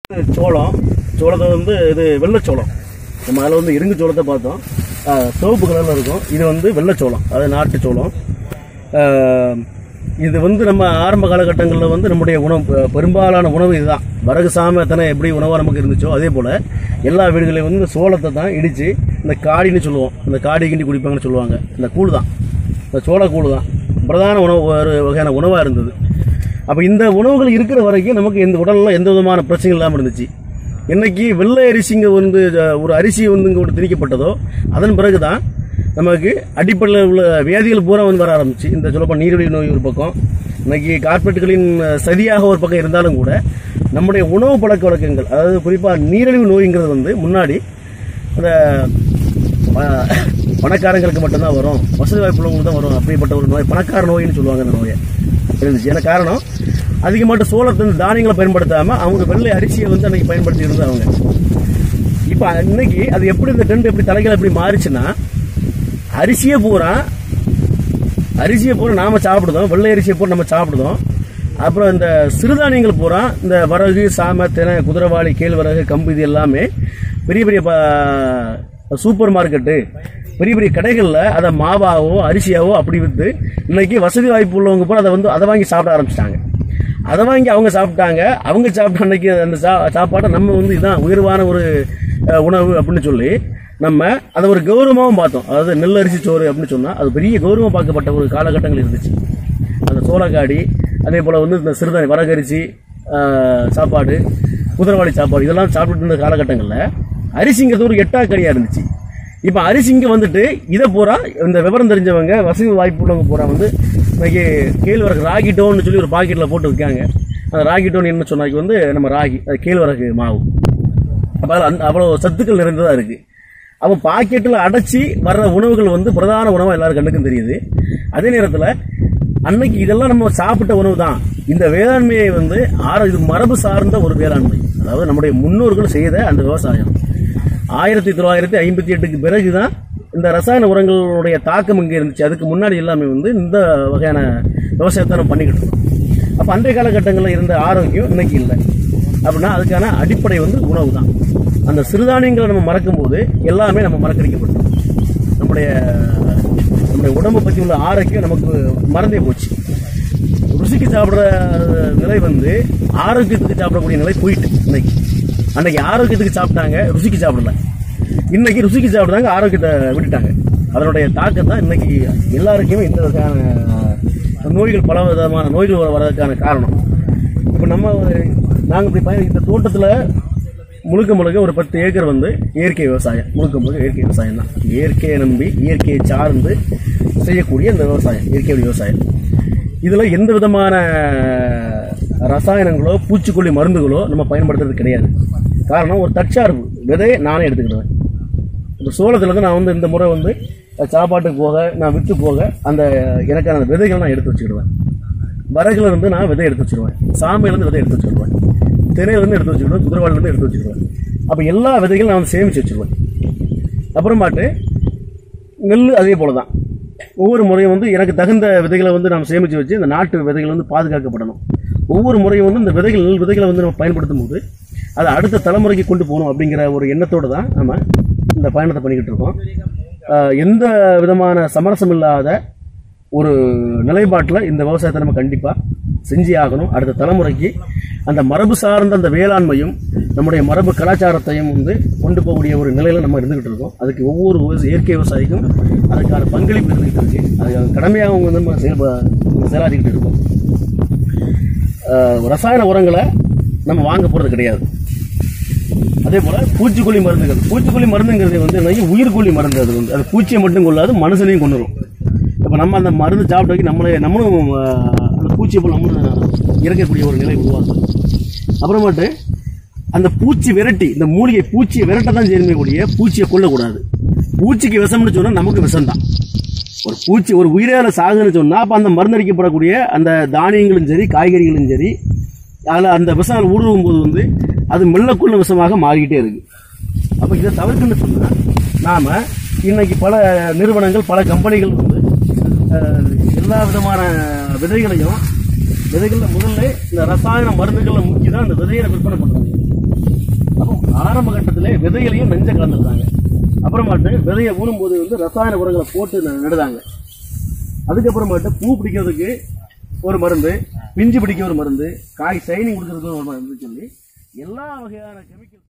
சோளம் சோளத்தை வந்து இது வெள்ளைச்சோளம் நம்ம அதில் வந்து இருங்கு சோளத்தை பார்த்தோம் ஆ, சிவப்பு கலரில் இருக்கும் இது வந்து வெள்ளைச்சோளம் அது நாட்டு சோளம் ஆ, இது வந்து நம்ம ஆரம்ப காலகட்டங்களில் வந்து நம்முடைய உணவு பெ- பெரும்பாலான உணவு இதுதான் வரகு சாமத்தனை எப்படி உணவாக நமக்கு இருந்துச்சோ அதே போல் எல்லா வீடுகளையும் வந்து இந்த சோளத்தை தான் இடித்து இந்த காடின்னு சொல்லுவோம் இந்த காடி கிண்டி குடிப்பாங்கன்னு சொல்லுவாங்க இந்த கூழ் தான் இந்த சோளக்கூழ் தான் பிரதான உணவு ஒரு வகையான உணவாக இருந்தது அப்போ இந்த உணவுகள் இருக்கிற வரைக்கும் நமக்கு எந்த உடல்ல எந்த விதமான பிரச்சனையும் இல்லாமல் இருந்துச்சு இன்னைக்கு வெள்ளை அரிசிங்க வந்து அஹ், ஒரு அரிசி வந்து இங்கே திணிக்கப்பட்டதோ அதன் பிறகு தான் நமக்கு அடிப்படையில் உள்ள வியாதிகள் பூரா வந்து வர ஆரம்பிச்சு இந்த சொல்லப்போ நீரிழிவு நோய் ஒரு பக்கம் இன்னைக்கு கார்பெட்டுகளின் அஹ், சதியாக ஒரு பக்கம் இருந்தாலும் கூட நம்முடைய உணவு பழக்க வழக்கங்கள் அதாவது குறிப்பாக நீரிழிவு நோய்ங்கிறது வந்து முன்னாடி அந்த ப- பணக்காரங்களுக்கு மட்டும்தான் வரும் வசதி வாய்ப்புள்ளவங்களுக்கு தான் வரும் அப்படிப்பட்ட ஒரு நோய் பணக்கார நோயின்னு சொல்லுவாங்க அந்த நோயை இருந்துச்சு ஏன்னா காரணம் அதிகமாட்ட சோளத்தை இந்த தானியங்களை பயன்படுத்தாம அவங்க வெள்ளை அரிசியை வந்து அன்னைக்கு பயன்படுத்தி இருந்தாங்க அவங்க இப்போ இன்னைக்கு அது எப்படி இந்த ட்ரெண்ட் எப்படி தலைகள் எப்படி மாறிச்சுன்னா அரிசியை பூரா அரிசியை பூரா நாம சாப்பிடுதோம் வெள்ளை அரிசியை பூரா நம்ம சாப்பிடுதோம் அப்புறம் இந்த சிறுதானியங்கள் பூரா இந்த வரகு சாம தினை குதிரைவாளி கேழ்வரகு கம்பு இது எல்லாமே பெரிய பெரிய ப- சூப்பர் மார்க்கெட்டு பெரிய பெரிய கடைகளில் அதை மாவாவோ அரிசியாவோ அப்படி விற்று இன்னைக்கு வசதி வாய்ப்பு உள்ளவங்க பூரா அதை வந்து அதை வாங்கி சாப்பிட ஆரம்பிச்சிட்டாங்க அதை வாங்கி அவங்க சாப்பிட்டாங்க அவங்க சாப்பிட்ட அன்னைக்கு அந்த சா- சாப்பாட்டை நம்ம வந்து இதுதான் உயர்வான ஒரு அஹ், உணவு அப்படின்னு சொல்லி நம்ம அதை ஒரு கௌரவமாகவும் பார்த்தோம் அதாவது நெல் அரிசி சோறு அப்படின்னு சொன்னால் அது பெரிய கௌரவம் பார்க்கப்பட்ட ஒரு காலகட்டங்கள் இருந்துச்சு அந்த சோளக்காடி அதே போல் வந்து இந்த சிறுதானி வரகரிசி அஹ், சாப்பாடு குதிரைவாளி சாப்பாடு இதெல்லாம் சாப்பிட்டு இருந்த காலகட்டங்களில் அரிசிங்கிறது ஒரு எட்டாக்கடியாக இருந்துச்சு இப்போ அரிசி இங்கே வந்துட்டு இதை பூரா இந்த விவரம் தெரிஞ்சவங்க வசதி வாய்ப்பு உள்ளவங்க பூரா வந்து இன்னைக்கு கேழ்வரகு ராகி டோன்னு சொல்லி ஒரு பாக்கெட்டில் போட்டு விற்காங்க அந்த ராகி டோன் என்ன சொன்னாக்கி வந்து நம்ம ராகி அது கேழ்வரகு மாவு அப்போ அதில் அந்த அவ்வளோ சத்துக்கள் நிறைந்ததாக இருக்குது அப்போ பாக்கெட்டில் அடைச்சி வர்ற உணவுகள் வந்து பிரதான உணவாக எல்லாரும் கண்ணுக்கும் தெரியுது அதே நேரத்தில் அன்னைக்கு இதெல்லாம் நம்ம சாப்பிட்ட உணவு தான் இந்த வேளாண்மையை வந்து ஆர இது மரபு சார்ந்த ஒரு வேளாண்மை அதாவது நம்முடைய முன்னோர்கள் செய்த அந்த விவசாயம் ஆயிரத்தி தொள்ளாயிரத்தி ஐம்பத்தி எட்டுக்கு பிறகு தான் இந்த ரசாயன உரங்களுடைய தாக்கம் இங்கே இருந்துச்சு அதுக்கு முன்னாடி எல்லாமே வந்து இந்த வகையான விவசாயத்தை நம்ம பண்ணிக்கிட்டு இருக்கோம் அப்போ அன்றைய காலகட்டங்களில் இருந்த ஆரோக்கியம் இன்னைக்கு இல்லை அப்படின்னா அதுக்கான அடிப்படை வந்து உணவு தான் அந்த சிறுதானியங்களை நம்ம மறக்கும்போது எல்லாமே நம்ம மறக்கடிக்கப்பட்டோம் நம்முடைய நம்முடைய உடம்பை பற்றி உள்ள ஆரோக்கியம் நமக்கு மறந்தே போச்சு ருசிக்கு சாப்பிட்ற நிலை வந்து ஆரோக்கியத்துக்கு சாப்பிடக்கூடிய நிலை போயிட்டு இன்னைக்கு அன்னைக்கு ஆரோக்கியத்துக்கு சாப்பிட்டாங்க ருசிக்கு சாப்பிடல இன்னைக்கு ருசிக்கு சாப்பிடுறாங்க ஆரோக்கியத்தை விட்டுட்டாங்க அதனுடைய தாக்கம் தான் இன்னைக்கு எல்லாருக்குமே இந்த வகையான நோய்கள் பல விதமான நோய்கள் வர- வர்றதுக்கான காரணம் இப்போ நம்ம நாங்கள் இப்படி பயன் இந்த தோட்டத்தில் முழுக்க முழுக்க ஒரு பத்து ஏக்கர் வந்து இயற்கை விவசாயம் முழுக்க முழுக்க இயற்கை விவசாயம் தான் இயற்கையை நம்பி இயற்கையை சார்ந்து செய்யக்கூடிய இந்த விவசாயம் இயற்கை வழி விவசாயம் இதில் எந்த விதமான ரசாயனங்களோ பூச்சிக்கொல்லி மருந்துகளோ நம்ம பயன்படுத்துறது கிடையாது காரணம் ஒரு தற்சார்பு விதையை நானே எடுத்துக்கிடுவேன் இப்போ சோளத்தில் வந்து நான் வந்து இந்த முறை வந்து சாப்பாட்டுக்கு போக நான் விற்று போக அந்த எனக்கான அந்த விதைகளை நான் எடுத்து வச்சுக்கிடுவேன் வரகுல இருந்து நான் விதை எடுத்து வச்சிருவேன் சாமையிலேருந்து விதை எடுத்து வச்சிருவேன் திணையிலேருந்து எடுத்து வச்சுக்கிடுவேன் குதிரவாளிலேருந்து எடுத்து வச்சுக்கிடுவேன் அப்போ எல்லா விதைகளும் நான் வந்து சேமித்து வச்சிருவேன் அப்புறமாட்டு நெல் அதே போல தான் ஒவ்வொரு முறையும் வந்து எனக்கு தகுந்த விதைகளை வந்து நாம் சேமித்து வச்சு இந்த நாட்டு விதைகள் வந்து பாதுகாக்கப்படணும் ஒவ்வொரு முறையும் வந்து இந்த விதைகள் நெல் விதைகளை வந்து நம்ம பயன்படுத்தும் போது அதை அடுத்த தலைமுறைக்கு கொண்டு போகணும் அப்படிங்கிற ஒரு எண்ணத்தோடு தான் நம்ம இந்த பயணத்தை பண்ணிக்கிட்டு இருக்கோம் ஆஹ் எந்த விதமான சமரசம் இல்லாத ஒரு நிலைப்பாட்டில் இந்த விவசாயத்தை நம்ம கண்டிப்பாக செஞ்சே ஆகணும் அடுத்த தலைமுறைக்கு அந்த மரபு சார்ந்த அந்த வேளாண்மையும் நம்முடைய மரபு கலாச்சாரத்தையும் வந்து கொண்டு போகக்கூடிய ஒரு நிலையில நம்ம இருந்துகிட்டு இருக்கோம் அதுக்கு ஒவ்வொரு விவசா- இயற்கை விவசாயிக்கும் அதுக்கான பங்களிப்பு இருந்துகிட்டு இருக்கு அதுக்கான கடமையாக அவங்க வந்து நம்ம செயல்ப செயலாற்றிக்கிட்டு இருக்கோம் ஆஹ் ரசாயன உரங்களை நம்ம வாங்க போகிறது கிடையாது அதே போல பூச்சிக்கொல்லி மருந்துகள் பூச்சிக்கொல்லி மருந்துங்கிறது வந்து என்னன்னா உயிர்கொல்லி மருந்து அது வந்து அது பூச்சியை மட்டும் கொள்ளாது மனுஷனையும் கொண்டுரும் இப்போ நம்ம அந்த மருந்து சாப்பிட்ட வரைக்கும் நம்மளே நம்மளும் ஆஹ், அந்த பூச்சியை போல் நம்மளும் இறக்கக்கூடிய ஒரு நிலை உருவாகும் அப்புறமேட்டு அந்த பூச்சி விரட்டி இந்த மூலிகை பூச்சியை விரட்ட தான் செய்யணுமே கூடிய பூச்சியை கொல்லக்கூடாது பூச்சிக்கு விஷம்னு சொன்னால் நமக்கு விஷம் தான் ஒரு பூச்சி ஒரு உயிரால சாகுன்னு சொன்னால் அப்போ அந்த மருந்தடிக்கப்படக்கூடிய அந்த தானியங்களும் சரி காய்கறிகளும் சரி அதில் அந்த விஷம் ஊடுருவும் போது வந்து அது மெல்லக்குள்ள விஷமாக மாறிக்கிட்டே இருக்கு அப்போ இதை தவிர்க்கணும்னு சொன்னால் நாம் இன்னைக்கு பல நிறுவனங்கள் பல கம்பெனிகள் வந்து அஹ், எல்லா விதமான விதைகளையும் விதைகளில் முதல்ல இந்த ரசாயன மருந்துகளை முக்கி தான் அந்த விதையை விற்பனை பண்ணுறாங்க அப்போ ஆரம்ப கட்டத்திலே விதையிலையும் நெஞ்ச கலந்துருந்தாங்க அப்புறமாட்டு விதையை ஊனும்போது வந்து ரசாயன உரங்களை போட்டு ந- நடுதாங்க அதுக்கப்புறமாட்டு பூ பிடிக்கிறதுக்கு ஒரு மருந்து பிஞ்சு பிடிக்க ஒரு மருந்து காய் சைனிங் கொடுக்கறதுக்கு ஒரு மருந்து சொல்லி எல்லா வகையான கெமிக்கல்